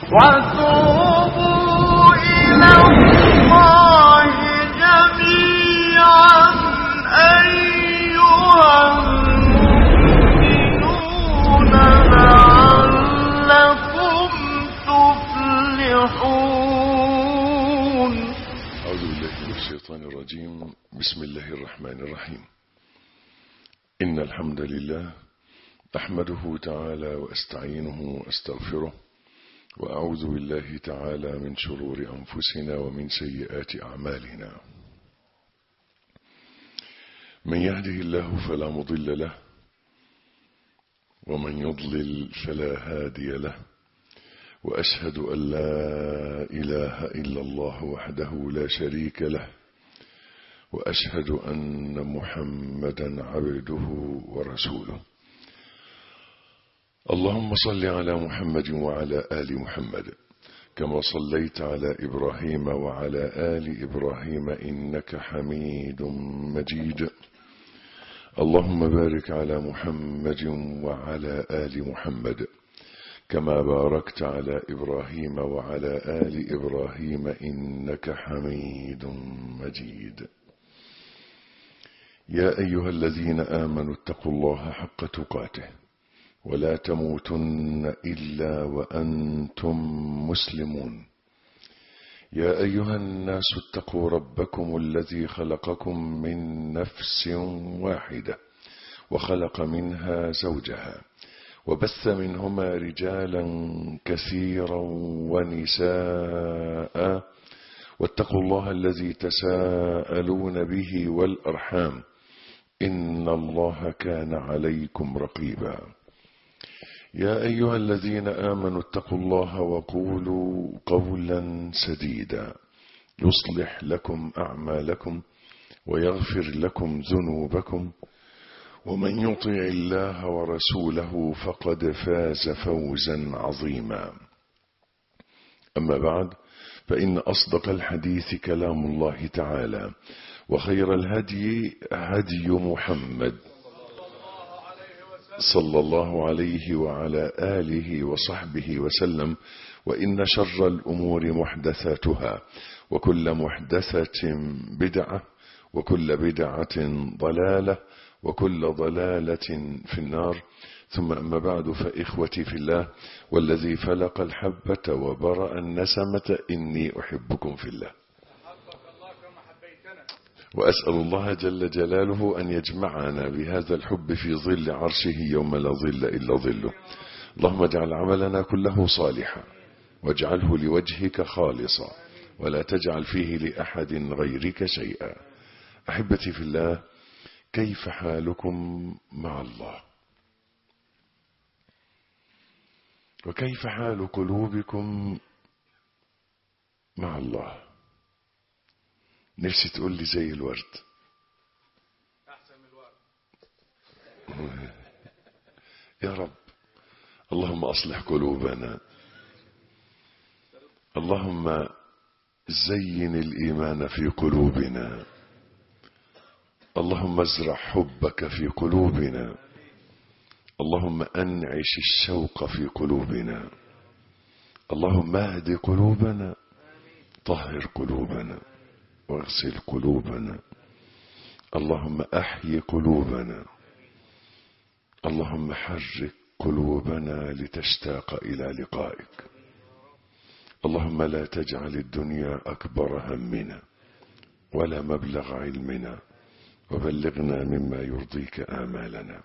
وتوبوا إلى الله جميعا أيها المؤمنون لعلكم تفلحون أعوذ بالله من الشيطان الرجيم بسم الله الرحمن الرحيم إن الحمد لله أحمده تعالى وأستعينه وأستغفره وأعوذ بالله تعالى من شرور أنفسنا ومن سيئات أعمالنا من يهده الله فلا مضل له ومن يضلل فلا هادي له وأشهد أن لا إله إلا الله وحده لا شريك له وأشهد أن محمدا عبده ورسوله اللهم صل على محمد وعلى آل محمد كما صليت على إبراهيم وعلى آل إبراهيم إنك حميد مجيد اللهم بارك على محمد وعلى آل محمد كما باركت على إبراهيم وعلى آل إبراهيم إنك حميد مجيد يا أيها الذين آمنوا اتقوا الله حق تقاته ولا تموتن إلا وأنتم مسلمون يا أيها الناس اتقوا ربكم الذي خلقكم من نفس واحدة وخلق منها زوجها وبث منهما رجالا كثيرا ونساء واتقوا الله الذي تساءلون به والأرحام إن الله كان عليكم رقيبا يا أيها الذين آمنوا اتقوا الله وقولوا قولا سديدا يصلح لكم أعمالكم ويغفر لكم ذنوبكم ومن يطع الله ورسوله فقد فاز فوزا عظيما أما بعد فإن أصدق الحديث كلام الله تعالى وخير الهدي هدي محمد صلى الله عليه وعلى آله وصحبه وسلم وإن شر الأمور محدثاتها وكل محدثة بدعة وكل بدعة ضلالة وكل ضلالة في النار ثم أما بعد فإخوتي في الله والذي فلق الحبة وبرأ النسمة إني أحبكم في الله وأسأل الله جل جلاله أن يجمعنا بهذا الحب في ظل عرشه يوم لا ظل إلا ظله اللهم اجعل عملنا كله صالحا واجعله لوجهك خالصا ولا تجعل فيه لأحد غيرك شيئا أحبتي في الله كيف حالكم مع الله وكيف حال قلوبكم مع الله نفسي تقول لي زي الورد يا رب اللهم أصلح قلوبنا اللهم زين الإيمان في قلوبنا اللهم ازرع حبك في قلوبنا اللهم أنعش الشوق في قلوبنا اللهم اهد قلوبنا طهر قلوبنا واغسل قلوبنا اللهم احي قلوبنا اللهم حرك قلوبنا لتشتاق الى لقائك اللهم لا تجعل الدنيا اكبر همنا ولا مبلغ علمنا وبلغنا مما يرضيك امالنا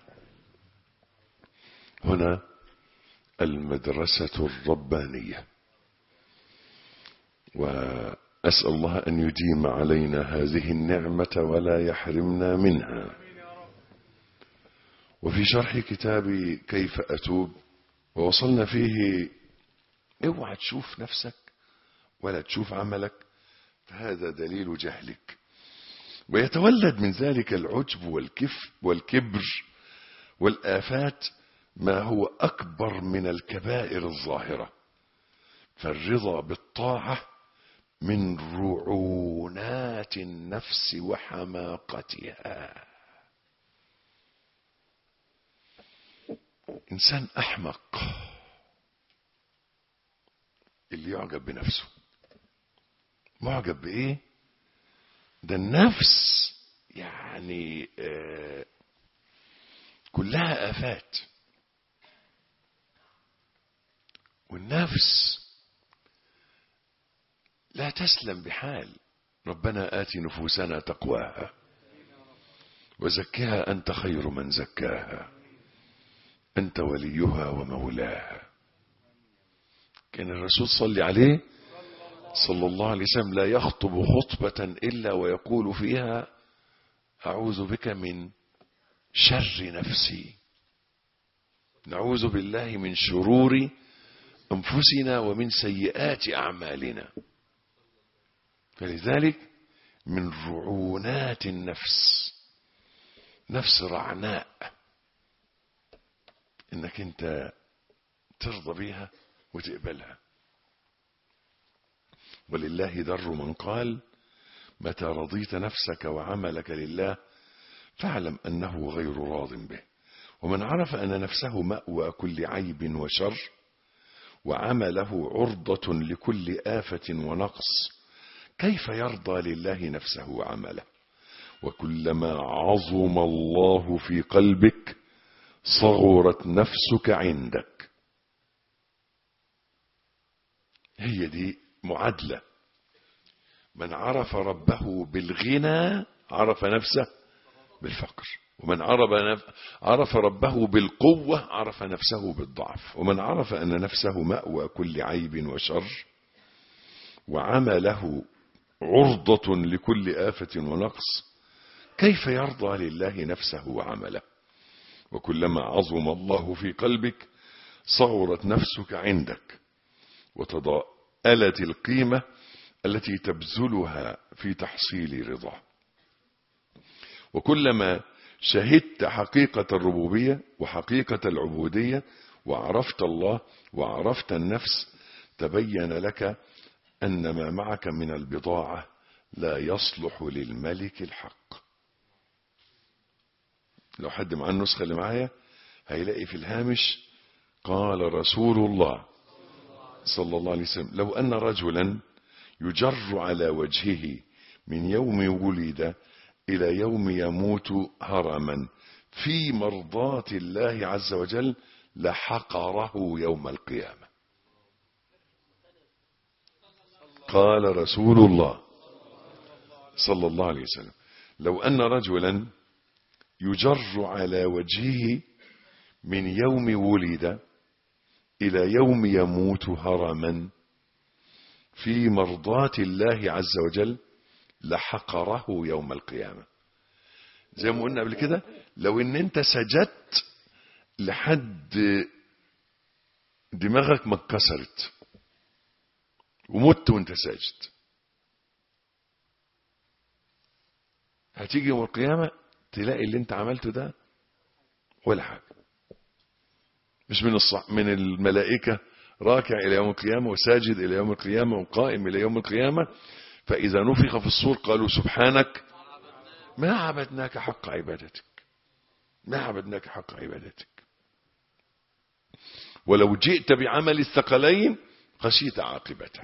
هنا المدرسه الربانيه و أسأل الله أن يديم علينا هذه النعمة ولا يحرمنا منها وفي شرح كتاب كيف أتوب ووصلنا فيه اوعى تشوف نفسك ولا تشوف عملك فهذا دليل جهلك ويتولد من ذلك العجب والكف والكبر والآفات ما هو أكبر من الكبائر الظاهرة فالرضا بالطاعة من رعونات النفس وحماقتها إنسان أحمق اللي يعجب بنفسه معجب بايه ده النفس يعني آه كلها افات والنفس لا تسلم بحال ربنا آت نفوسنا تقواها وزكها أنت خير من زكاها أنت وليها ومولاها كان الرسول صلى عليه صلى الله عليه وسلم لا يخطب خطبة إلا ويقول فيها أعوذ بك من شر نفسي نعوذ بالله من شرور أنفسنا ومن سيئات أعمالنا فلذلك من رعونات النفس نفس رعناء انك انت ترضى بيها وتقبلها ولله در من قال متى رضيت نفسك وعملك لله فاعلم انه غير راض به ومن عرف ان نفسه ماوى كل عيب وشر وعمله عرضه لكل افه ونقص كيف يرضى لله نفسه وعمله وكلما عظم الله في قلبك صغرت نفسك عندك هي دي معادلة من عرف ربه بالغنى عرف نفسه بالفقر ومن عرف, نف... عرف ربه بالقوة عرف نفسه بالضعف ومن عرف أن نفسه مأوى كل عيب وشر وعمله عرضة لكل آفة ونقص كيف يرضى لله نفسه وعمله وكلما عظم الله في قلبك صغرت نفسك عندك وتضاءلت القيمة التي تبذلها في تحصيل رضاه وكلما شهدت حقيقة الربوبية وحقيقة العبودية وعرفت الله وعرفت النفس تبين لك أن ما معك من البضاعة لا يصلح للملك الحق لو حد معاه النسخة اللي معايا هيلاقي في الهامش قال رسول الله صلى الله عليه وسلم لو أن رجلا يجر على وجهه من يوم ولد إلى يوم يموت هرما في مرضاة الله عز وجل لحقره يوم القيامة قال رسول الله صلى الله عليه وسلم لو أن رجلا يجر على وجهه من يوم ولد إلى يوم يموت هرما في مرضاة الله عز وجل لحقره يوم القيامة زي ما قلنا قبل كده لو ان انت سجدت لحد دماغك ما اتكسرت ومت وانت ساجد هتيجي يوم القيامة تلاقي اللي انت عملته ده ولا حاجة مش من الصح من الملائكة راكع إلى يوم القيامة وساجد إلى يوم القيامة وقائم إلى يوم القيامة فإذا نفخ في الصور قالوا سبحانك ما عبدناك حق عبادتك ما عبدناك حق عبادتك ولو جئت بعمل الثقلين خشيت عاقبته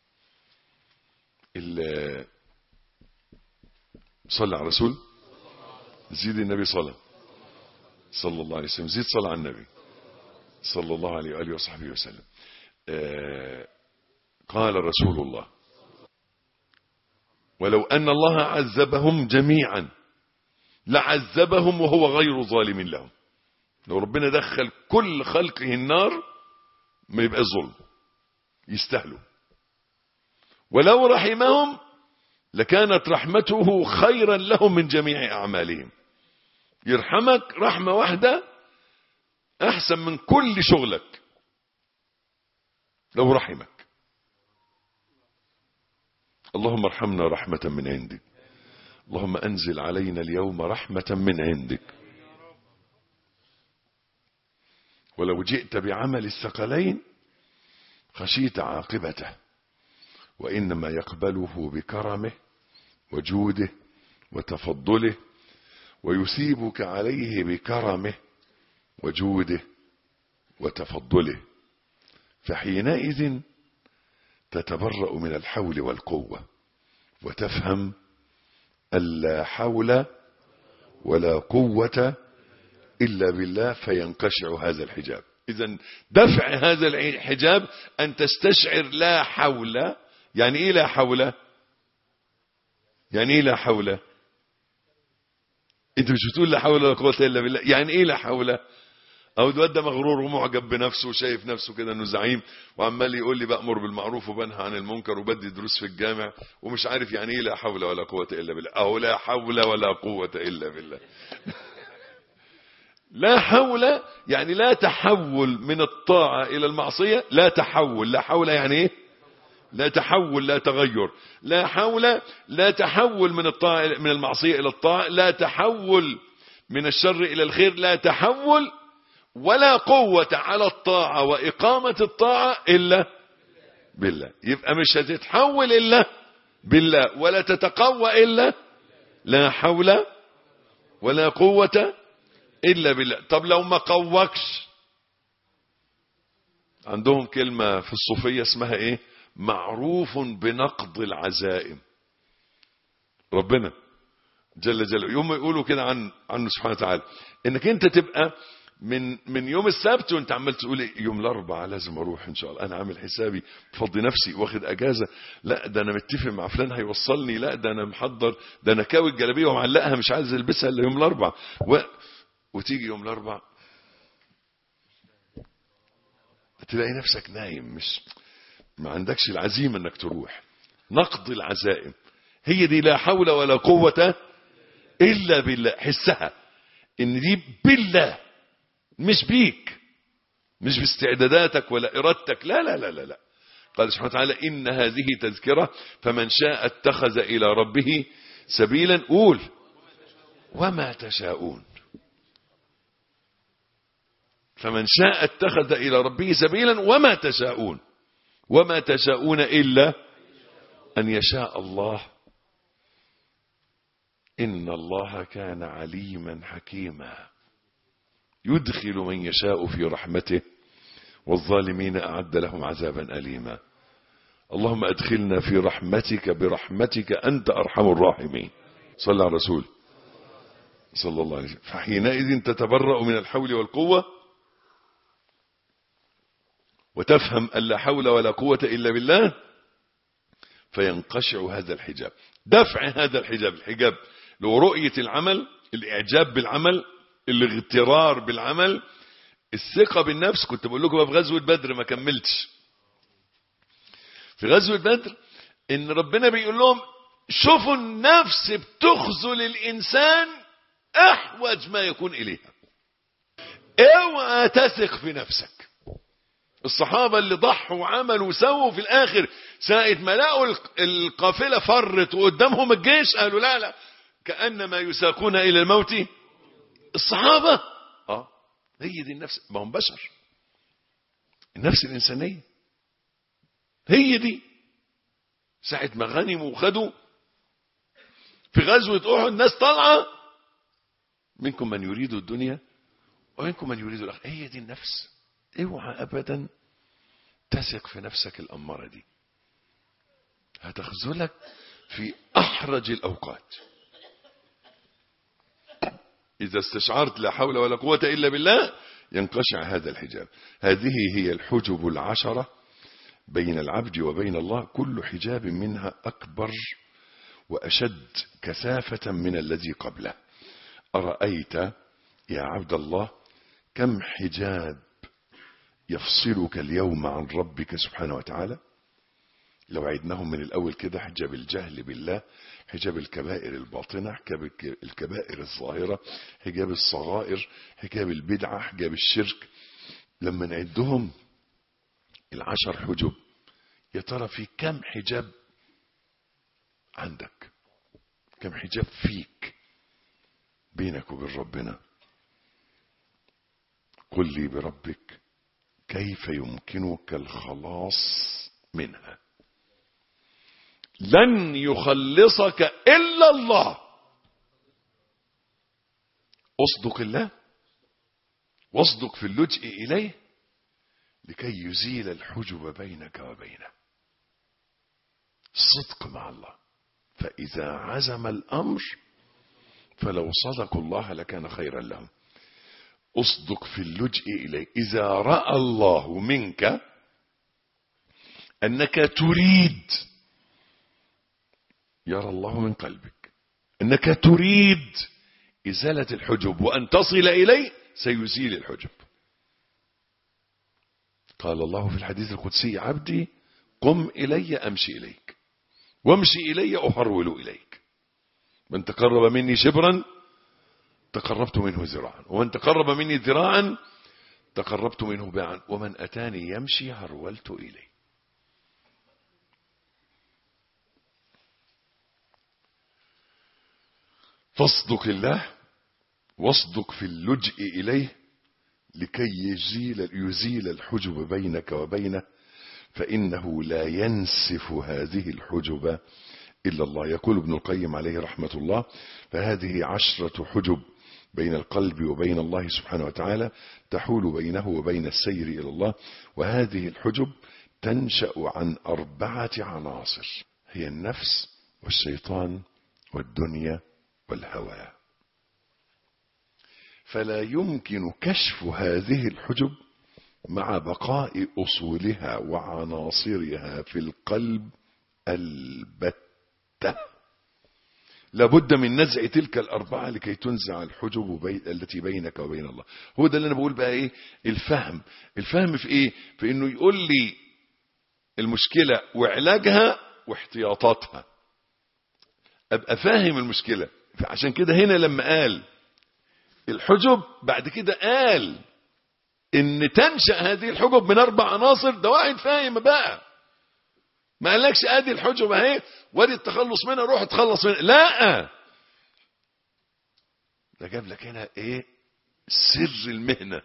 صلى على الرسول زيد النبي صلى صلى الله عليه وسلم زيد صلى على النبي صلى الله عليه وآله وصحبه وسلم آه قال رسول الله ولو أن الله عذبهم جميعا لعذبهم وهو غير ظالم لهم لو ربنا دخل كل خلقه النار ما يبقى ظلم يستاهلوا ولو رحمهم لكانت رحمته خيرا لهم من جميع أعمالهم يرحمك رحمة واحدة أحسن من كل شغلك لو رحمك اللهم ارحمنا رحمة من عندك اللهم أنزل علينا اليوم رحمة من عندك ولو جئت بعمل الثقلين خشيت عاقبته وإنما يقبله بكرمه وجوده وتفضله ويثيبك عليه بكرمه وجوده وتفضله فحينئذ تتبرأ من الحول والقوة وتفهم ألا حول ولا قوة إلا بالله فينقشع هذا الحجاب إذا دفع هذا الحجاب أن تستشعر لا حول يعني إيه لا حول يعني إيه لا حول أنت مش بتقول لا حول ولا قوة إلا بالله يعني إيه لا حول أو الواد ده مغرور ومعجب بنفسه وشايف نفسه كده إنه زعيم وعمال يقول لي بأمر بالمعروف وبنهى عن المنكر وبدي دروس في الجامع ومش عارف يعني إيه لا حول ولا قوة إلا بالله أو لا حول ولا قوة إلا بالله لا حول يعني لا تحول من الطاعة إلى المعصية لا تحول لا حول يعني إيه لا تحول لا تغير لا حول لا تحول من الطاعة من المعصية إلى الطاعة لا تحول من الشر إلى الخير لا تحول ولا قوة على الطاعة وإقامة الطاعة إلا بالله يبقى مش هتتحول إلا بالله ولا تتقوى إلا لا حول ولا قوة إلا بالله طب لو ما قوكش عندهم كلمة في الصوفية اسمها إيه معروف بنقض العزائم ربنا جل جلاله يوم ما يقولوا كده عن عنه سبحانه وتعالى انك انت تبقى من من يوم السبت وانت عمال تقول يوم الاربعاء لازم اروح ان شاء الله انا عامل حسابي بفضي نفسي واخد اجازه لا ده انا متفق مع فلان هيوصلني لا ده انا محضر ده انا كاوي الجلابيه ومعلقها مش عايز البسها الا يوم الاربعاء و... وتيجي يوم الاربعاء تلاقي نفسك نايم مش ما عندكش العزيمه انك تروح نقض العزائم هي دي لا حول ولا قوه الا بالله حسها ان دي بالله مش بيك مش باستعداداتك ولا ارادتك لا لا لا لا لا قال سبحانه وتعالى ان هذه تذكره فمن شاء اتخذ الى ربه سبيلا قول وما تشاءون فمن شاء اتخذ الى ربه سبيلا وما تشاءون وما تشاءون الا ان يشاء الله ان الله كان عليما حكيما يدخل من يشاء في رحمته والظالمين أعد لهم عذابا أليما اللهم أدخلنا في رحمتك برحمتك أنت أرحم الراحمين صلى على الرسول صلى الله عليه وسلم فحينئذ تتبرأ من الحول والقوة وتفهم أن لا حول ولا قوة إلا بالله فينقشع هذا الحجاب دفع هذا الحجاب الحجاب لو رؤية العمل الإعجاب بالعمل الاغترار بالعمل الثقة بالنفس كنت بقول لكم في غزوة بدر ما كملتش في غزوة بدر ان ربنا بيقول لهم شوفوا النفس بتخذل الانسان احوج ما يكون اليها اوعى تثق في نفسك الصحابة اللي ضحوا وعملوا وسووا في الاخر ساعة ما لقوا القافلة فرت وقدامهم الجيش قالوا لا لا كأنما يساقون الى الموت الصحابة اه هي دي النفس ما هم بشر النفس الإنسانية هي دي ساعة ما غنموا وخدوا في غزوة أحد الناس طالعة منكم من يريد الدنيا ومنكم من يريد الآخرة هي دي النفس اوعى أبدا تثق في نفسك الأمارة دي هتخذلك في أحرج الأوقات إذا استشعرت لا حول ولا قوة إلا بالله ينقشع هذا الحجاب هذه هي الحجب العشرة بين العبد وبين الله كل حجاب منها أكبر وأشد كثافة من الذي قبله أرأيت يا عبد الله كم حجاب يفصلك اليوم عن ربك سبحانه وتعالى لو عدناهم من الأول كده حجاب الجهل بالله حجاب الكبائر الباطنة حجاب الكبائر الظاهرة حجاب الصغائر حجاب البدعة حجاب الشرك لما نعدهم العشر حجب يا ترى في كم حجاب عندك كم حجاب فيك بينك وبين ربنا قل لي بربك كيف يمكنك الخلاص منها لن يخلصك إلا الله اصدق الله واصدق في اللجئ إليه لكي يزيل الحجب بينك وبينه صدق مع الله فإذا عزم الأمر فلو صدقوا الله لكان خيرا لهم اصدق في اللجئ إليه إذا رأى الله منك أنك تريد يرى الله من قلبك أنك تريد إزالة الحجب وأن تصل إليه سيزيل الحجب قال الله في الحديث القدسي عبدي قم إلي أمشي إليك وامشي إلي أهرول إليك من تقرب مني شبرا تقربت منه ذراعا ومن تقرب مني ذراعا تقربت منه باعا ومن أتاني يمشي هرولت إليه فاصدق الله واصدق في اللجئ إليه لكي يزيل, يزيل الحجب بينك وبينه فإنه لا ينسف هذه الحجب إلا الله يقول ابن القيم عليه رحمة الله فهذه عشرة حجب بين القلب وبين الله سبحانه وتعالى تحول بينه وبين السير إلى الله وهذه الحجب تنشأ عن أربعة عناصر هي النفس والشيطان والدنيا والهوى فلا يمكن كشف هذه الحجب مع بقاء أصولها وعناصرها في القلب البتة لابد من نزع تلك الأربعة لكي تنزع الحجب بي... التي بينك وبين الله هو ده اللي أنا بقول بقى إيه الفهم الفهم في إيه في إنه يقول لي المشكلة وعلاجها واحتياطاتها أبقى فاهم المشكلة عشان كده هنا لما قال الحجب بعد كده قال ان تنشأ هذه الحجب من اربع عناصر ده واحد فاهم بقى ما قالكش ادي الحجب اهي وادي التخلص منها روح اتخلص منها لا ده جاب لك هنا ايه سر المهنة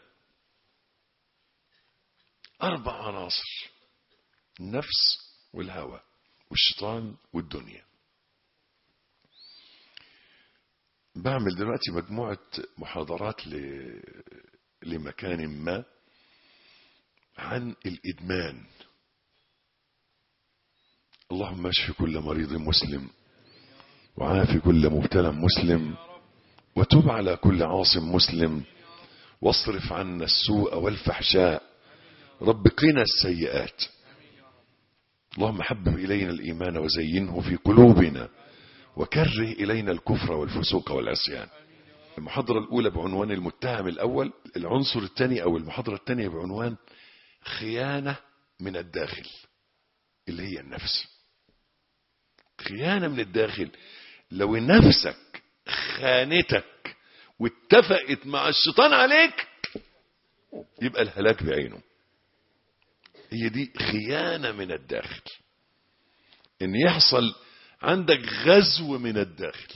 اربع عناصر النفس والهوى والشيطان والدنيا بعمل دلوقتي مجموعة محاضرات ل... لمكان ما عن الإدمان اللهم اشف كل مريض مسلم وعاف كل مبتلى مسلم وتب على كل عاص مسلم واصرف عنا السوء والفحشاء رب قنا السيئات اللهم حبب إلينا الإيمان وزينه في قلوبنا وكره إلينا الكفر والفسوق والعصيان المحاضرة الأولى بعنوان المتهم الأول العنصر الثاني أو المحاضرة الثانية بعنوان خيانة من الداخل اللي هي النفس خيانة من الداخل لو نفسك خانتك واتفقت مع الشيطان عليك يبقى الهلاك بعينه هي دي خيانة من الداخل ان يحصل عندك غزو من الداخل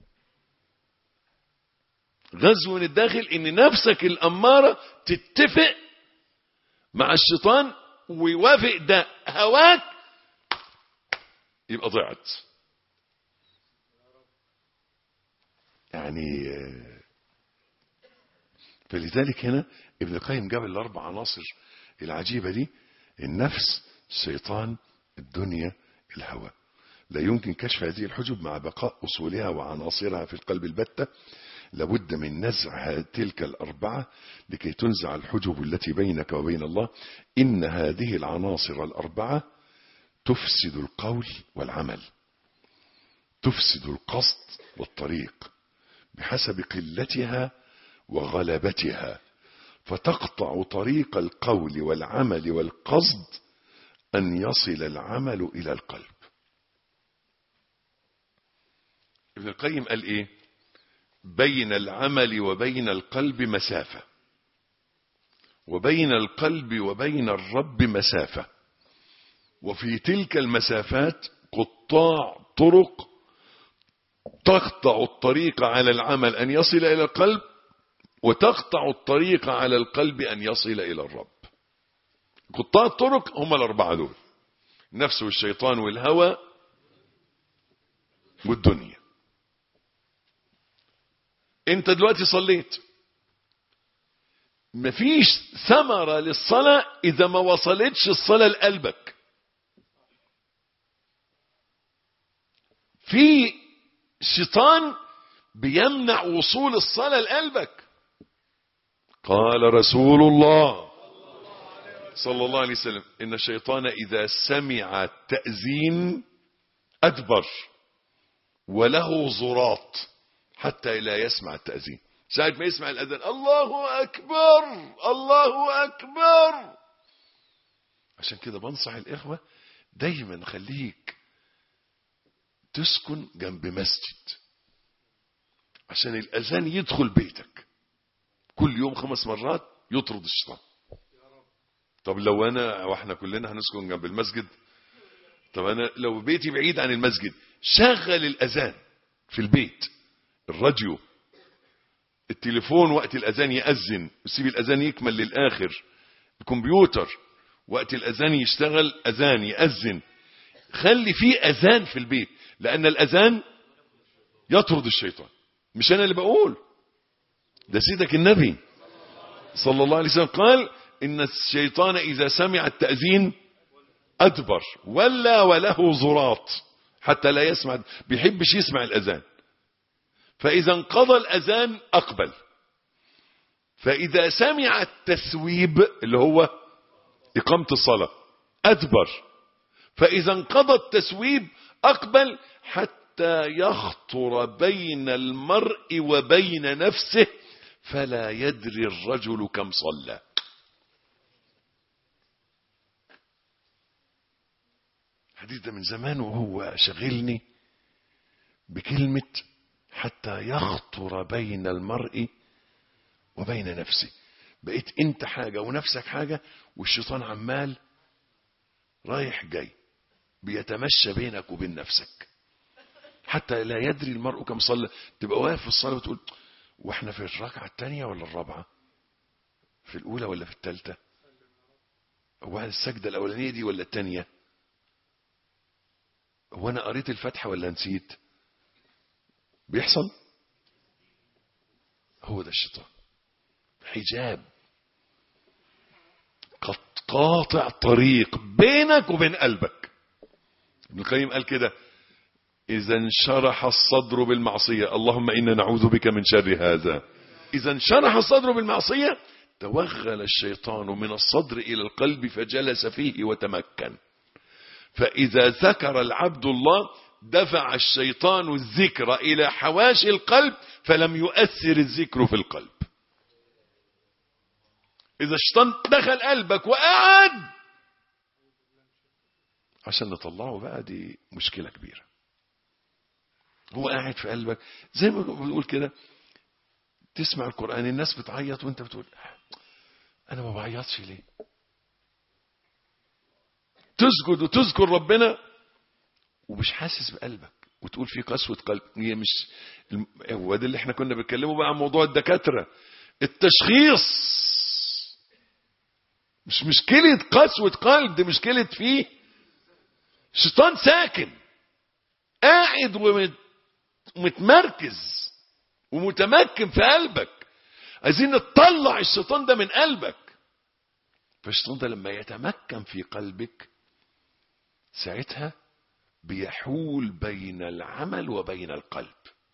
غزو من الداخل ان نفسك الاماره تتفق مع الشيطان ويوافق ده هواك يبقى ضعت يعني فلذلك هنا ابن القيم جاب الاربع عناصر العجيبه دي النفس الشيطان الدنيا الهوى لا يمكن كشف هذه الحجب مع بقاء أصولها وعناصرها في القلب البتة لابد من نزع تلك الأربعة لكي تنزع الحجب التي بينك وبين الله إن هذه العناصر الأربعة تفسد القول والعمل تفسد القصد والطريق بحسب قلتها وغلبتها فتقطع طريق القول والعمل والقصد أن يصل العمل إلى القلب ابن القيم قال ايه بين العمل وبين القلب مسافة وبين القلب وبين الرب مسافة وفي تلك المسافات قطاع طرق تقطع الطريق على العمل أن يصل إلى القلب وتقطع الطريق على القلب أن يصل إلى الرب قطاع الطرق هم الأربعة دول نفس والشيطان والهوى والدنيا انت دلوقتي صليت مفيش ثمرة للصلاة اذا ما وصلتش الصلاة لقلبك في شيطان بيمنع وصول الصلاة لقلبك قال رسول الله صلى الله عليه وسلم إن الشيطان إذا سمع التأذين أدبر وله زراط حتى لا يسمع التأذين ساعة ما يسمع الأذان الله أكبر الله أكبر عشان كده بنصح الإخوة دايما خليك تسكن جنب مسجد عشان الأذان يدخل بيتك كل يوم خمس مرات يطرد الشيطان طب لو أنا وإحنا كلنا هنسكن جنب المسجد طب أنا لو بيتي بعيد عن المسجد شغل الأذان في البيت الراديو التليفون وقت الأذان يأذن وسيب الأذان يكمل للآخر الكمبيوتر وقت الأذان يشتغل أذان يأذن خلي فيه أذان في البيت لأن الأذان يطرد الشيطان مش أنا اللي بقول ده سيدك النبي صلى الله عليه وسلم قال إن الشيطان إذا سمع التأذين أدبر ولا وله زراط حتى لا يسمع بيحبش يسمع الأذان فإذا انقضى الأذان أقبل فإذا سمع التسويب اللي هو إقامة الصلاة أدبر فإذا انقضى التسويب أقبل حتى يخطر بين المرء وبين نفسه فلا يدري الرجل كم صلى الحديث ده من زمان وهو شغلني بكلمة حتى يخطر بين المرء وبين نفسه بقيت انت حاجة ونفسك حاجة والشيطان عمال رايح جاي بيتمشى بينك وبين نفسك حتى لا يدري المرء كم صلى تبقى واقف في الصلاة وتقول واحنا في الركعة الثانية ولا الرابعة في الأولى ولا في الثالثة هو السجدة الأولانية دي ولا الثانية هو أنا قريت الفاتحة ولا نسيت بيحصل هو ده الشيطان حجاب قد قاطع طريق بينك وبين قلبك ابن القيم قال كده إذا انشرح الصدر بالمعصية اللهم إنا نعوذ بك من شر هذا إذا انشرح الصدر بالمعصية توغل الشيطان من الصدر إلى القلب فجلس فيه وتمكن فإذا ذكر العبد الله دفع الشيطان الذكر إلى حواشي القلب فلم يؤثر الذكر في القلب إذا الشيطان دخل قلبك وقعد عشان نطلعه بقى دي مشكلة كبيرة هو قاعد في قلبك زي ما بنقول كده تسمع القرآن الناس بتعيط وانت بتقول أنا ما بعيطش ليه تسجد وتذكر ربنا ومش حاسس بقلبك وتقول في قسوة قلب هي مش هو ده اللي احنا كنا بنتكلمه بقى عن موضوع الدكاترة التشخيص مش مشكلة قسوة قلب دي مشكلة فيه شيطان ساكن قاعد ومتمركز ومتمكن في قلبك عايزين نطلع الشيطان ده من قلبك فالشيطان ده لما يتمكن في قلبك ساعتها بيحول بين العمل وبين القلب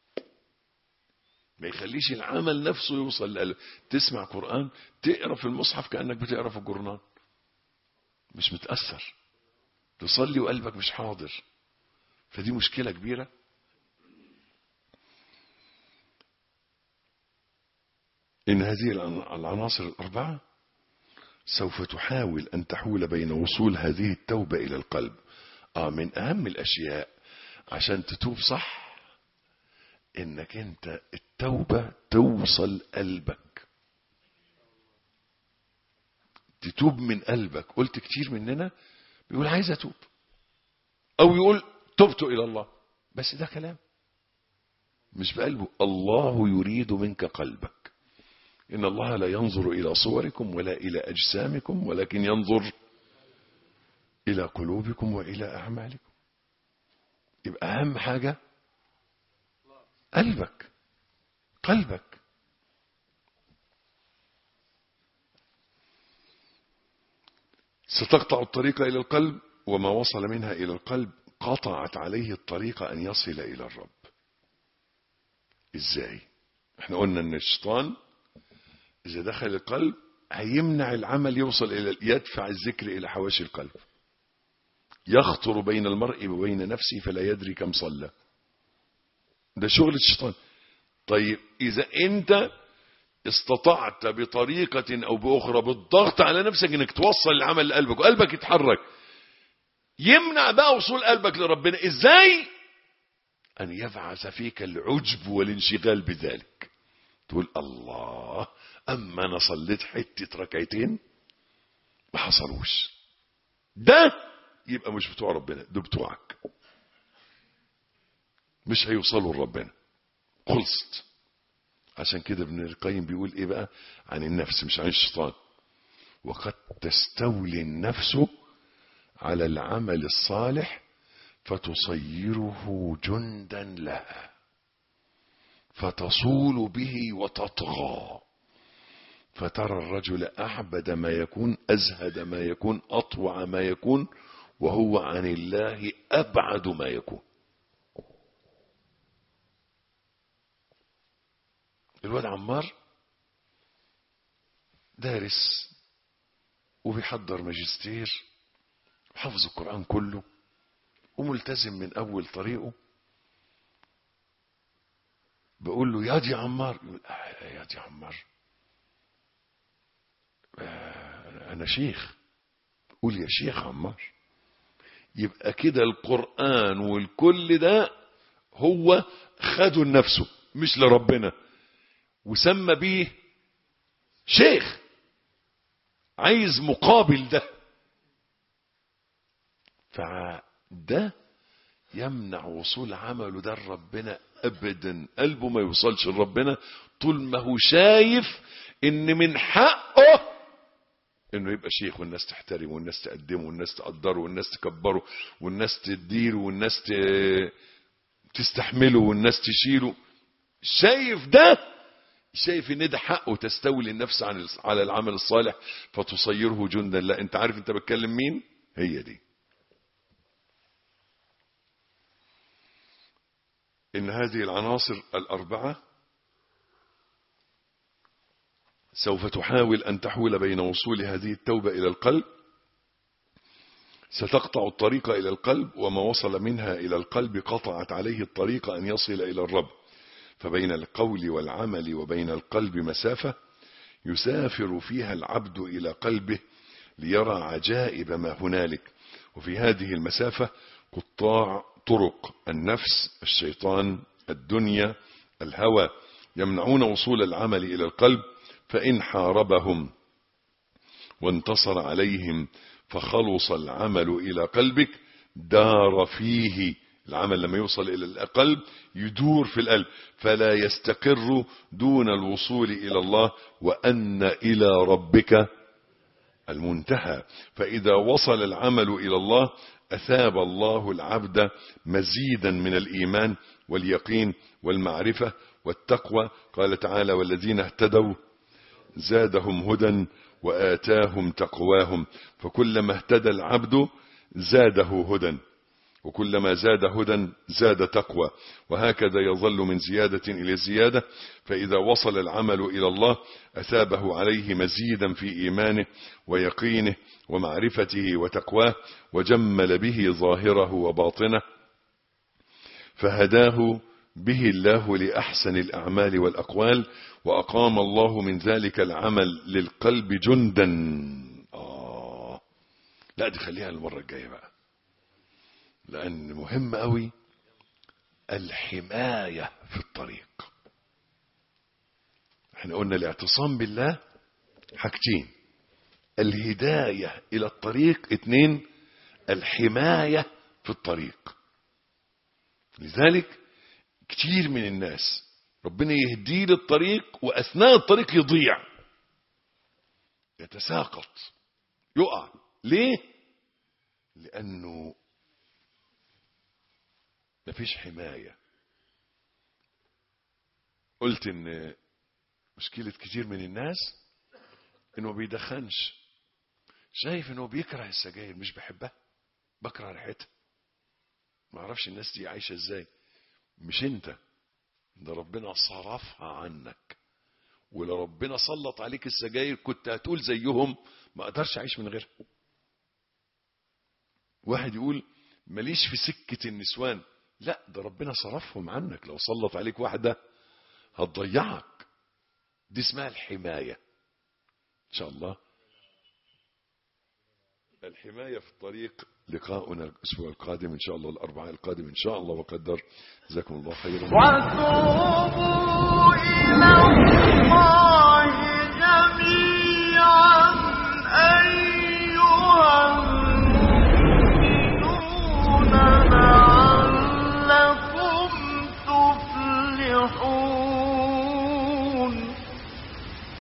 ما يخليش العمل نفسه يوصل لقلب تسمع قرآن تقرا في المصحف كأنك بتقرا في الجورنال مش متأثر تصلي وقلبك مش حاضر فدي مشكلة كبيرة إن هذه العناصر الأربعة سوف تحاول أن تحول بين وصول هذه التوبة إلى القلب آه من أهم الأشياء عشان تتوب صح إنك أنت التوبة توصل قلبك تتوب من قلبك قلت كتير مننا بيقول عايز أتوب أو يقول تبت إلى الله بس ده كلام مش بقلبه الله يريد منك قلبك إن الله لا ينظر إلى صوركم ولا إلى أجسامكم ولكن ينظر إلى قلوبكم وإلى أعمالكم يبقى أهم حاجة قلبك قلبك ستقطع الطريق إلى القلب وما وصل منها إلى القلب قطعت عليه الطريقة أن يصل إلى الرب إزاي احنا قلنا أن الشيطان إذا دخل القلب هيمنع العمل يوصل إلى يدفع الذكر إلى حواشي القلب يخطر بين المرء وبين نفسه فلا يدري كم صلى ده شغل الشيطان طيب إذا أنت استطعت بطريقة أو بأخرى بالضغط على نفسك أنك توصل العمل لقلبك وقلبك يتحرك يمنع بقى وصول قلبك لربنا إزاي أن يبعث فيك العجب والانشغال بذلك تقول الله أما أنا صليت حتة ركعتين ما حصلوش ده يبقى مش بتوع ربنا ده بتوعك مش هيوصلوا لربنا خلصت عشان كده ابن القيم بيقول ايه بقى عن النفس مش عن الشيطان وقد تستولي النفس على العمل الصالح فتصيره جندا لها فتصول به وتطغى فترى الرجل أعبد ما يكون أزهد ما يكون أطوع ما يكون وهو عن الله أبعد ما يكون الواد عمار دارس وبيحضر ماجستير حفظ القرآن كله وملتزم من أول طريقه بقول له يا دي عمار يقول آه يا دي عمار آه أنا شيخ قول يا شيخ عمار يبقى كده القرآن والكل ده هو خده لنفسه مش لربنا وسمى بيه شيخ عايز مقابل ده فده يمنع وصول عمله ده لربنا ابدا قلبه ما يوصلش لربنا طول ما هو شايف ان من حقه انه يبقى شيخ والناس تحترمه والناس تقدمه والناس تقدره والناس تكبره والناس تديره والناس ت... تستحمله والناس تشيله شايف ده شايف ان ده حقه تستولي النفس عن على العمل الصالح فتصيره جندا لا انت عارف انت بتكلم مين هي دي ان هذه العناصر الاربعه سوف تحاول ان تحول بين وصول هذه التوبه الى القلب ستقطع الطريق الى القلب وما وصل منها الى القلب قطعت عليه الطريق ان يصل الى الرب فبين القول والعمل وبين القلب مسافة يسافر فيها العبد إلى قلبه ليرى عجائب ما هنالك وفي هذه المسافة قطاع طرق النفس الشيطان الدنيا الهوى يمنعون وصول العمل إلى القلب فإن حاربهم وانتصر عليهم فخلص العمل إلى قلبك دار فيه العمل لما يوصل إلى القلب يدور في القلب فلا يستقر دون الوصول إلى الله وأن إلى ربك المنتهى فإذا وصل العمل إلى الله أثاب الله العبد مزيدا من الإيمان واليقين والمعرفة والتقوى قال تعالى والذين اهتدوا زادهم هدى وآتاهم تقواهم فكلما اهتدى العبد زاده هدى وكلما زاد هدى زاد تقوى وهكذا يظل من زيادة إلى زيادة فإذا وصل العمل إلى الله أثابه عليه مزيدا في إيمانه ويقينه ومعرفته وتقواه وجمل به ظاهره وباطنه فهداه به الله لأحسن الأعمال والأقوال وأقام الله من ذلك العمل للقلب جندا آه لا دي خليها المرة الجاية بقى لأن مهم قوي الحماية في الطريق احنا قلنا الاعتصام بالله حاجتين الهداية إلى الطريق اتنين الحماية في الطريق لذلك كتير من الناس ربنا يهديه للطريق وأثناء الطريق يضيع يتساقط يقع ليه لأنه مفيش حماية قلت ان مشكلة كتير من الناس انه ما بيدخنش شايف انه بيكره السجاير مش بحبها بكره ريحتها ما اعرفش الناس دي عايشة ازاي مش انت ده ربنا صرفها عنك ولو ربنا سلط عليك السجاير كنت هتقول زيهم ما اقدرش اعيش من غيرها واحد يقول ماليش في سكة النسوان لا ده ربنا صرفهم عنك لو سلط عليك واحدة هتضيعك دي اسمها الحماية ان شاء الله الحماية في الطريق لقاؤنا الأسبوع القادم إن شاء الله الأربعاء القادم إن شاء الله وقدر جزاكم الله خيرا وتوبوا إلى الله